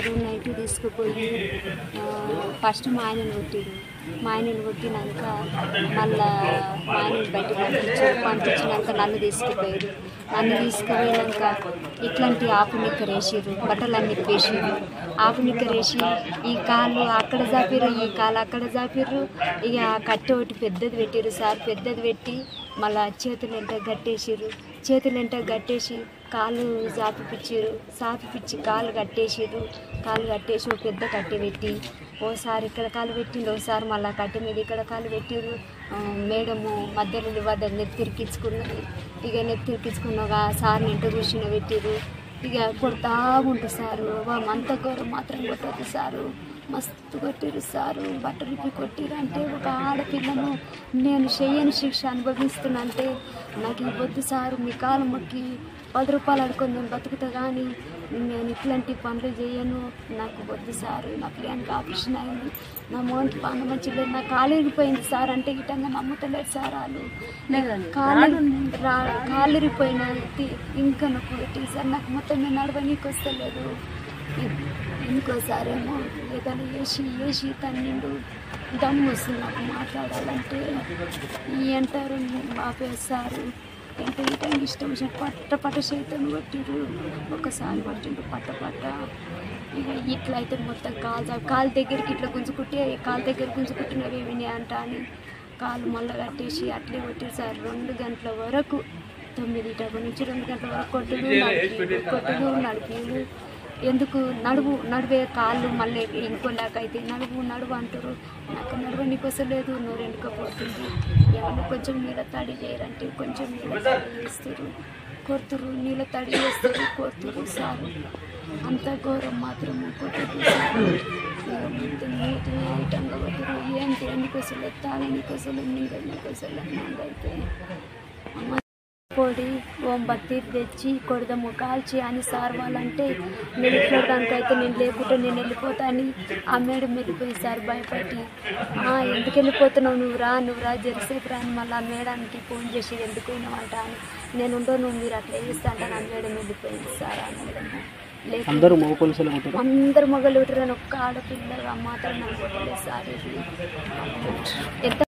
sir night తీసుకుపోయి ఆ, first మా ఆయనను కొట్టిరు మా ఆయనను కొట్టినాక మళ్ళా మా ఆయనను బయటకు పంపించారు పంపించినాక నన్ను తీసుకుపోయారు నన్ను తీసుకుపోయినాక ఇట్లాంటి ఆపు నిక్కరేసిర్రు బట్టలన్నీ వేసిర్రు ఆపు నిక్కరేసి ఈ కాళ్ళు అక్కడ జాపిర్రు ఈ కాలు అక్కడ జాపిర్రు ఇక కట్టె ఒకటి పెద్దది పెట్టిర్రు సార్ పెద్దది పెట్టి మళ్ళా చేతులు ఎంట గట్టేసిర్రు చేతులు ఎంట గట్టేసి కాళ్ళు జాపిపిచ్చిర్రు సాపిపిచ్చి కాళ్ళు కట్టేసిర్రు కాళ్ళు కట్టేసి ఒక పెద్ద కట్టె పెట్టి ఓసారి ఇక్కడ కాలు పెట్టిండు ఓసారి మళ్ళీ కట్టె మీద ఇక్కడ కాలు పెట్టిర్రు ఆ, మేడము మధ్యలో వద్ద నెత్తిరికించుకున్నది ఇక నెత్తిరికించుకున్నాక సార్ ఇంట కూర్చుని పెట్టిర్రు ఇక కొడతా ఉంటుంది సారు అంత ఘోరం మాత్రం కొట్టదు సారు మస్తు కొట్టిరు సారు బట్టలు కొట్టిరు అంటే ఒక ఆడపిల్లను నేను చెయ్యని శిక్ష అనుభవిస్తున్నా అంటే నాకు ఈ వద్దు సారు మీ కాలు మొక్కి పది రూపాయలు అడుకొని నేను బతుకుతా కానీ నేను ఇట్లాంటి పనులు చేయను నాకు వద్దు సారు నా పిల్లానికి ఆపరేషన్ అయింది నా మోహన్కి పనులు మంచిగా నా కాలు ఇరిగిపోయింది సార్ అంటే ఇటంగా నమ్ముతలేదు సార్ వాళ్ళు కాలు రా- కాలు ఇరిగిపోయిన ఇంకా నాకు పెట్టి సార్ నాకు మొత్తం నేను నడవనీకి వస్తలేదు ఇంకోసారేమో ఏదైనా వేసి వేసి తన్నిండు దమ్ము వస్తుంది నాకు మాట్లాడాలంటే ఈ అంటారు ఆపేస్తారు ఎంత ఇటం ఇష్టం వచ్చినట్టు పట్ట పట్ట చేతను కొట్టిరు ఒకసారి పట్టిండు పట్ట పట్ట ఇక ఇట్లా అయితే మొత్తం కాలు కాలు దగ్గరికి ఇట్లా గుంజుకుంటే కాలు దగ్గర గుంజుకుంటున్నవి విని అంట అని కాలు మళ్ళీ కట్టేసి అట్లే కొట్టారు సార్ రెండు గంటల వరకు తొమ్మిది టైపు నుంచి రెండు గంటల వరకు కొట్టుడు నడిపి కొట్టుడు నడిపి ఎందుకు నడువు నడివే కాళ్ళు మళ్ళీ ఇంకోలాగా అయితే నడువు నడువు అంటారు నాకు నడువు నీకు లేదు నోరు ఎండుకపోతుంది ఏమన్నా కొంచెం నీళ్ళ తడి చేయరంటే కొంచెం నీళ్ళ తడి చేస్తారు కొడుతురు నీళ్ళ తడి చేస్తారు కొడుతురు సారు అంత ఘోరం మాత్రం కొట్టదు మూతి ఐటంగా కొట్టరు ఏంటి ఎన్నికోసలు తాగనికోసలు నీళ్ళనికోసలు నాకైతే అమ్మ పొడి ఓంబత్తి తెచ్చి కొడదాము కాల్చి అని సార్ వాళ్ళంటే నేను ఇట్లడానికి అయితే నేను లేకుంటే నేను వెళ్ళిపోతా అని ఆ మేడం వెళ్ళిపోయి సార్ భయపడి "ఆ, ఎందుకు వెళ్ళిపోతున్నావు నువ్వు రా నువ్వు రా జరసేపు రా అని మళ్ళీ ఆ మేడానికి ఫోన్ చేసి ఎందుకు పోయినావంట అని నేను ఉండో నువ్వు మీరు అట్లా చేస్తా అంటే నా మేడం వెళ్ళిపోయింది సార్ ఆ మేడం లేక అందరూ మగ పోలీసులు ఉంటారు అందరు మొగలు ఒక్క ఆడపిల్లగా మాత్రం నాకు కొట్టలేదు సార్ ఇది ఎంత